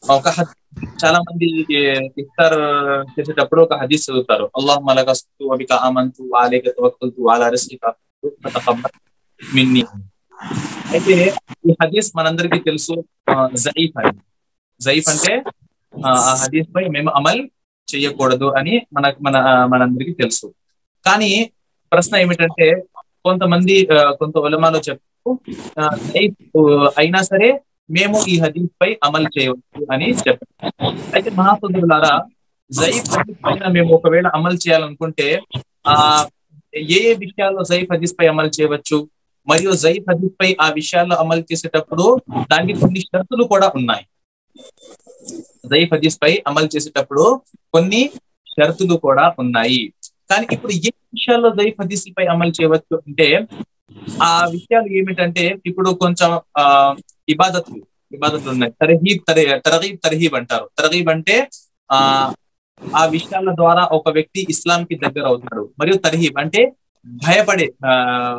ఒక హద్- చాలా మంది ఇఫ్తార్ చేసేటప్పుడు ఒక హదీస్ చదువుతారు అల్లాహ్ మలకస్తు అబిక ఆమంతు ఆలేక తవక్కల్తు అలా రిస్కిక ఫతకబ్బల్ మిన్ని అయితే ఈ హదీస్ మనందరికీ తెలుసు ఆ, జయీఫ్ అని జయీఫ్ అంటే ఆ ఆ హదీస్ పై మేము అమల్ చేయకూడదు అని మన మన మనందరికీ తెలుసు కానీ ప్రశ్న ఏమిటంటే కొంతమంది ఆ, కొంత ఉలమాలో చెప్పు ఆ, జయీఫ్ అయినా సరే మేము ఈ హదీస్ పై అమలు చేయవచ్చు అని చెప్పారు అయితే మహాసందులారా జయీఫ్ హదీస్ పైన మేము ఒకవేళ అమలు చేయాలనుకుంటే ఆ ఏ ఏ విషయాల్లో జయీఫ్ హదీస్ పై అమలు చేయవచ్చు మరియు జయీఫ్ హదీస్ పై ఆ విషయాల్లో అమలు చేసేటప్పుడు దానికి కొన్ని షరతులు కూడా ఉన్నాయి జయీఫ్ హదీస్ పై అమలు చేసేటప్పుడు కొన్ని షరతులు కూడా ఉన్నాయి కానీ ఇప్పుడు ఏ విషయాల్లో జయీఫ్ హదీస్ పై అమలు చేయవచ్చు అంటే ఆ విషయాలు ఏమిటంటే ఇప్పుడు కొంచెం ఆ ఇబాదత్లు ఇబాదత్లు ఉన్నాయి తరహీబ్ తరే తరగీబ్ తరహీబ్ అంటారు తరగీబ్ అంటే ఆ ఆ విషయాల ద్వారా ఒక వ్యక్తి ఇస్లాం కి దగ్గర అవుతాడు మరియు తరహీబ్ అంటే భయపడే ఆ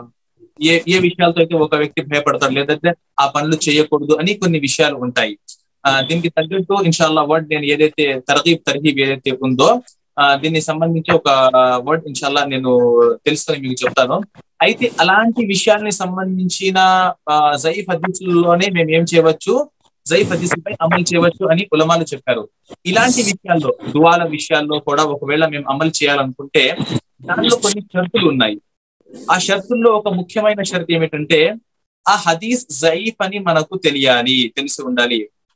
ఏ ఏ విషయాలతో అయితే ఒక వ్యక్తి భయపడతాడు లేదంటే ఆ పనులు చేయకూడదు అని కొన్ని విషయాలు ఉంటాయి ఆ దీనికి తగ్గట్టు ఇన్షాల్లా వర్డ్ నేను ఏదైతే తరగీబ్ తరహీబ్ ఏదైతే ఉందో ఆ దీనికి సంబంధించి ఒక వర్డ్ ఇన్షాల్లా నేను తెలుసుకొని మీకు చెప్తాను అయితే అలాంటి విషయాల్ని సంబంధించిన ఆ, జయీఫ్ హదీసుల్లోనే మేము ఏం చేయవచ్చు జయీఫ్ హదీసుపై అమలు చేయవచ్చు అని ఉలమాలు చెప్పారు ఇలాంటి విషయాల్లో దువాల విషయాల్లో కూడా ఒకవేళ మేము అమలు చేయాలనుకుంటే దానిలో కొన్ని షరతులు ఉన్నాయి ఆ షరతుల్లో ఒక ముఖ్యమైన షరతు ఏమిటంటే ఆ హదీస్ జయీఫ్ అని మనకు తెలియాలి తెలిసి ఉండాలి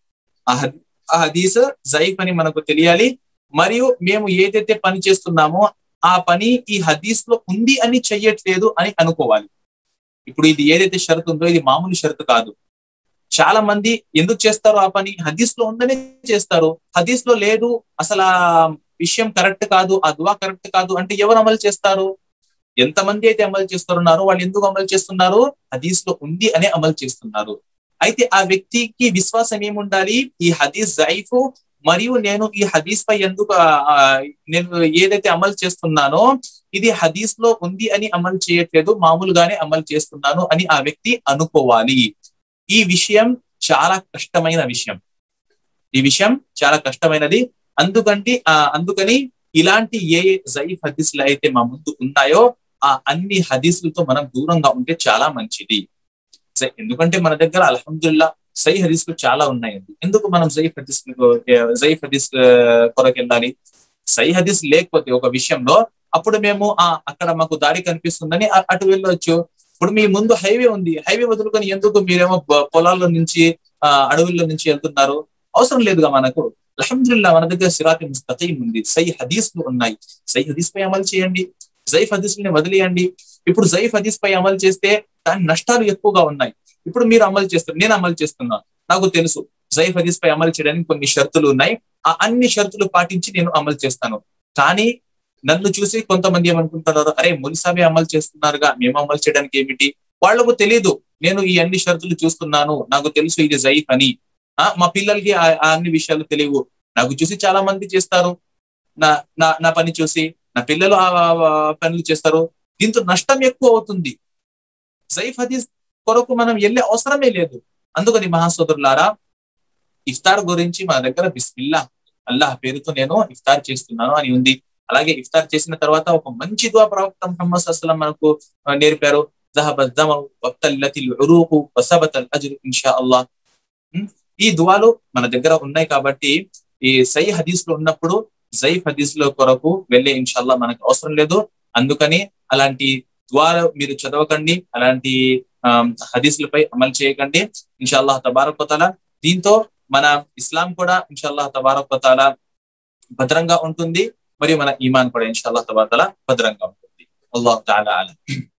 ఆ హదీ- ఆ హదీస్ జయీఫ్ అని మనకు తెలియాలి మరియు మేము ఏదైతే పని చేస్తున్నామో ఆ పని ఈ హదీస్ లో ఉంది అని చెయ్యట్లేదు అని అనుకోవాలి ఇప్పుడు ఇది ఏదైతే షరతు ఉందో ఇది మామూలు షరతు కాదు చాలా మంది ఎందుకు చేస్తారు ఆ పని హదీస్ లో ఉందనే చేస్తారు హదీస్ లో లేదు అసలు ఆ విషయం కరెక్ట్ కాదు ఆ దువా కరెక్ట్ కాదు అంటే ఎవరు అమలు చేస్తారు ఎంతమంది అయితే అమలు చేస్తున్నారో వాళ్ళు ఎందుకు అమలు చేస్తున్నారు హదీస్ లో ఉంది అనే అమలు చేస్తున్నారు అయితే ఆ వ్యక్తికి విశ్వాసం ఏముండాలి ఈ హదీస్ జైఫ్ మరియు నేను ఈ హదీస్ పై ఎందుకు ఆ, ఆ, నేను ఏదైతే అమలు చేస్తున్నానో ఇది హదీస్ లో ఉంది అని అమలు చేయట్లేదు మామూలుగానే అమలు చేస్తున్నాను అని ఆ వ్యక్తి అనుకోవాలి ఈ విషయం చాలా కష్టమైన విషయం ఈ విషయం చాలా కష్టమైనది అందుకంటే ఆ అందుకని ఇలాంటి ఏ ఏ జయీఫ్ హదీసులు అయితే మా ముందు ఉన్నాయో ఆ అన్ని హదీసులతో మనం దూరంగా ఉంటే చాలా మంచిది సై- ఎందుకంటే మన దగ్గర అల్హమ్దుల్లా సై హదీసులు చాలా ఉన్నాయండి ఎందుకు మనం జయీఫ్ హదీస్ జయీఫ్ హదీస్ ఆ, కొరకు వెళ్ళాలి సై హదీస్ లేకపోతే ఒక విషయంలో అప్పుడు మేము ఆ అక్కడ మాకు దారి కనిపిస్తుందని అ- అటు వెళ్ళొచ్చు ఇప్పుడు మీ ముందు హైవే ఉంది హైవే వదులుకొని ఎందుకు మీరేమో పొ- పొలాల్లో నుంచి ఆ అడవుల్లో నుంచి వెళ్తున్నారు అవసరం లేదుగా మనకు అల్హమ్దుల్లా మన దగ్గర సిరాతి ముస్తకీం ఉంది సై హదీస్లు ఉన్నాయి సై హదీస్ పై అమలు చేయండి జైఫ్ హదీస్ని వదిలేయండి ఇప్పుడు జైఫ్ హదీస్ పై అమలు చేస్తే దాని నష్టాలు ఎక్కువగా ఉన్నాయి ఇప్పుడు మీరు అమలు చేస్తారు నేను అమలు చేస్తున్నా నాకు తెలుసు జైఫ్ హదీస్ పై అమలు చేయడానికి కొన్ని షరతులు ఉన్నాయి ఆ అన్ని షరతులు పాటించి నేను అమలు చేస్తాను కానీ నన్ను చూసి కొంతమంది ఏమనుకుంటున్నారు అరే మునిసాబే అమలు చేస్తున్నారుగా మేము అమలు చేయడానికి ఏమిటి వాళ్లకు తెలియదు నేను ఈ అన్ని షరతులు చూస్తున్నాను నాకు తెలుసు ఇది జైఫ్ అని ఆ మా పిల్లలకి ఆ ఆ అన్ని విషయాలు తెలియవు నాకు చూసి చాలా మంది చేస్తారు నా నా నా పని చూసి నా పిల్లలు ఆ ఆ- ఆ పనులు చేస్తారు దీంతో నష్టం ఎక్కువ అవుతుంది జైఫ్ హదీస్ కొరకు మనం వెళ్ళే అవసరమే లేదు అందుకని మహాసోదరులారా ఇఫ్తార్ గురించి మన దగ్గర బిస్మిల్లా అల్లాహ్ పేరుతో నేను ఇఫ్తార్ చేస్తున్నాను అని ఉంది అలాగే ఇఫ్తార్ చేసిన తర్వాత ఒక మంచి దువా ప్రవక్త ముహమ్మద్ అస్సలం మనకు ఆ, నేర్పారు ذهب الدم وابتلت العروق وثبت الاجر ان شاء الله ఉమ్, ఈ దువాలు మన దగ్గర ఉన్నాయి కాబట్టి ఈ సై హదీస్ లో ఉన్నప్పుడు జైఫ్ హదీస్ లో కొరకు వెళ్ళే ఇన్షాల్లా మనకు అవసరం లేదు అందుకని అలాంటి దువాలు మీరు చదవకండి అలాంటి ఆమ్, హదీసులపై అమలు చేయకండి ఇన్షాల్లాహ్ తబారక్ దీంతో మన ఇస్లాం కూడా ఇన్షాల్లాహ్ తబారక్ భద్రంగా ఉంటుంది మరియు మన ఈమాన్ కూడా ఇన్షాల్లాహ్ తబారక్ భద్రంగా ఉంటుంది అల్లాహ్ తాలా అలం